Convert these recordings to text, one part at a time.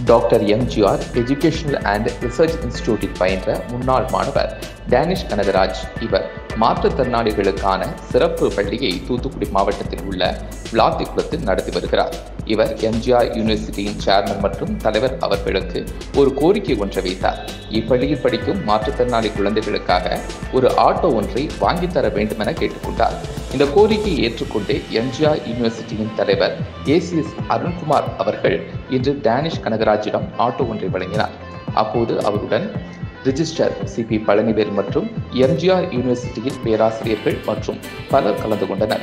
doctor MGR educational and research இன்ஸ்டிடியூட்டில் பயின்ற முன்னாள் மாணவர் டேனிஷ் கனகராஜ் இவர் மாற்றுத்திறனாளிகளுக்கான சிறப்பு பள்ளியை தூத்துக்குடி மாவட்டத்தில் உள்ள விளாத்திக்குளத்தில் நடத்தி வருகிறார் இவர் எம்ஜிஆர் யூனிவர்சிட்டியின் சேர்மன் மற்றும் தலைவர் அவர்களுக்கு ஒரு கோரிக்கை ஒன்றை வைத்தார் இப்பள்ளியில் படிக்கும் மாற்றுத்திறனாளி குழந்தைகளுக்காக ஒரு ஆட்டோ ஒன்றை வாங்கித் தர வேண்டும் என கேட்டுக்கொண்டார் இந்த கோரிக்கையை ஏற்றுக்கொண்டு எம்ஜிஆர் யூனிவர்சிட்டியின் தலைவர் ஏசிஎஸ் அருண்குமார் அவர்கள் இன்று டேனிஷ் கனகராஜிடம் ஆட்டோ ஒன்றை வழங்கினார் அப்போது அவருடன் ரிஜிஸ்டர் சிபி பழனிவேல் மற்றும் எம்ஜிஆர் யூனிவர்சிட்டியின் பேராசிரியர்கள் மற்றும் பலர் கலந்து கொண்டனர்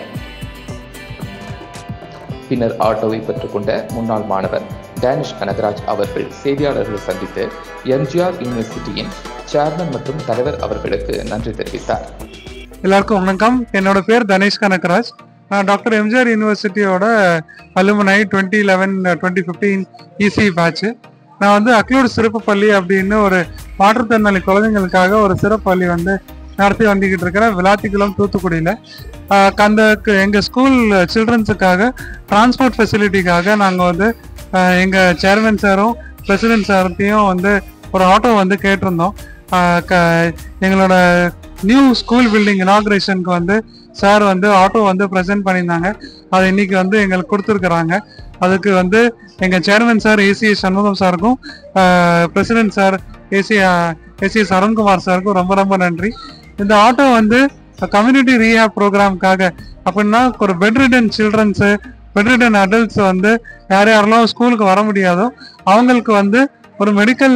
பின்னர் ஆட்டோவை பெற்றுக்கொண்ட முன்னாள் மாணவர் டேனிஷ் கனகராஜ் அவர்கள் செய்தியாளர்களை சந்தித்து எம்ஜிஆர் யூனிவர்சிட்டியின் சேர்மன் மற்றும் தலைவர் அவர்களுக்கு நன்றி தெரிவித்தார் எல்லாருக்கும் வணக்கம் என்னோட பேர் தனேஷ் கனகராஜ் நான் டாக்டர் எம்ஜிஆர் யூனிவர்சிட்டியோட alumni twenty eleven twenty fifteen EC batch நான் வந்து அக்லூர் சிறப்பு பள்ளி அப்படின்னு ஒரு மாற்றுத்திறனாளி குழந்தைங்களுக்காக ஒரு சிறப்பு பள்ளி வந்து நடத்தி வந்துக்கிட்டு இருக்கிறேன் விளாத்திக்குளம் தூத்துக்குடியில் அந்த க- எங்க ஸ்கூல் சில்ட்ரன்ஸுக்காக டிரான்ஸ்போர்ட் ஃபெசிலிட்டிக்காக நாங்கள் வந்து ஆஹ், எங்க சேர்மன் சாரும் பிரசிடென்ட் சார்த்தையும் வந்து ஒரு ஆட்டோ வந்து கேட்டிருந்தோம் ஆஹ், க- எங்களோட நியூ ஸ்கூல் பில்டிங் இனாக்ரேஷனுக்கு வந்து சார் வந்து ஆட்டோ வந்து ப்ரெசென்ட் பண்ணியிருந்தாங்க அதை இன்னைக்கு வந்து எங்களுக்கு கொடுத்துருக்குறாங்க அதுக்கு வந்து எங்கள் சேர்மன் சார் ஏசிஎஸ் சண்முகம் சாருக்கும் president sir AC ACS Arunkumar சாருக்கும் ரொம்ப ரொம்ப நன்றி இந்த ஆட்டோ வந்து கம்யூனிட்டி ரீஹேப் ப்ரோக்ராம்காக அப்படின்னா ஒரு பெட்ரிடன் சில்ட்ரன்ஸு பெட்ரிடன் அடல்ட்ஸ் வந்து யார் யாரெல்லாம் ஸ்கூலுக்கு வர முடியாதோ அவங்களுக்கு வந்து ஒரு மெடிக்கல்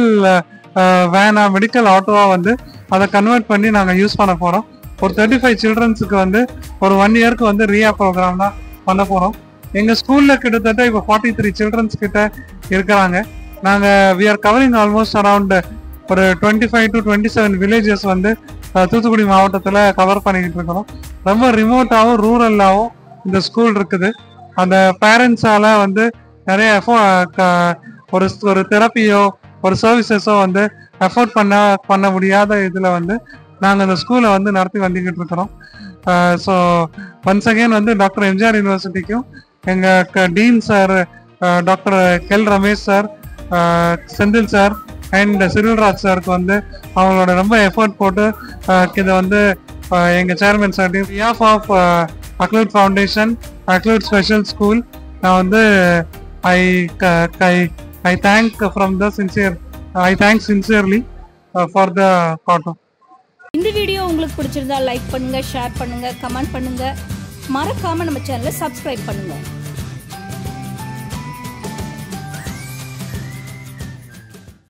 வேனா மெடிக்கல் ஆட்டோவா வந்து அதை கன்வெர்ட் பண்ணி நாங்கள் யூஸ் பண்ண போகிறோம் ஒரு தேர்ட்டி ஃபைவ் சில்ட்ரன்ஸுக்கு வந்து ஒரு ஒன் இயர்க்கு வந்து ரீஹா ப்ரோக்ராம் தான் பண்ண போகிறோம் எங்கள் ஸ்கூலில் கிட்டத்தட்ட இப்போ ஃபார்ட்டி த்ரீ சில்ட்ரன்ஸ் கிட்ட இருக்கிறாங்க நாங்கள் we are covering almost around ஒரு twenty five to twenty seven villages வந்து அஹ், தூத்துக்குடி மாவட்டத்தில் கவர் பண்ணிக்கிட்டு இருக்கிறோம் ரொம்ப ரிமோட்டாகவும் ரூரல்லாகவும் இந்த ஸ்கூல் இருக்குது அந்த பேரண்ட்ஸால வந்து நிறைய effort, க- ஒரு ஒரு தெரப்பியோ ஒரு சர்வீசஸோ வந்து எஃபோர்ட் பண்ண பண்ண முடியாத இதில் வந்து நாங்கள் இந்த ஸ்கூலை வந்து நடத்தி வந்துக்கிட்டு இருக்கிறோம் ஸோ ஒன்ஸ் அகேன் வந்து டாக்டர் எம்ஜிஆர் யூனிவர்சிட்டிக்கும் எங்கள் டீன் சார் டாக்டர் கெல் Ramesh sir Senthil sir and சிறுவல்ராஜ் சாருக்கு வந்து அவங்களோட ரொம்ப எஃபோர்ட் போட்டு அஹ், இதை வந்து அஹ், எங்க சேர்மன் சார் பிஹாஃப் ஆஃப் அக்லூட் ஃபவுண்டேஷன் அக்லூட் ஸ்பெஷல் ஸ்கூல் நான் வந்து I I I thank from the sincere I thank sincerely for the காட்டோ இந்த வீடியோ உங்களுக்கு பிடிச்சிருந்தா லைக் பண்ணுங்க ஷேர் பண்ணுங்க கமெண்ட் பண்ணுங்க மறக்காம நம்ம சேனலை சப்ஸ்கிரைப் பண்ணுங்க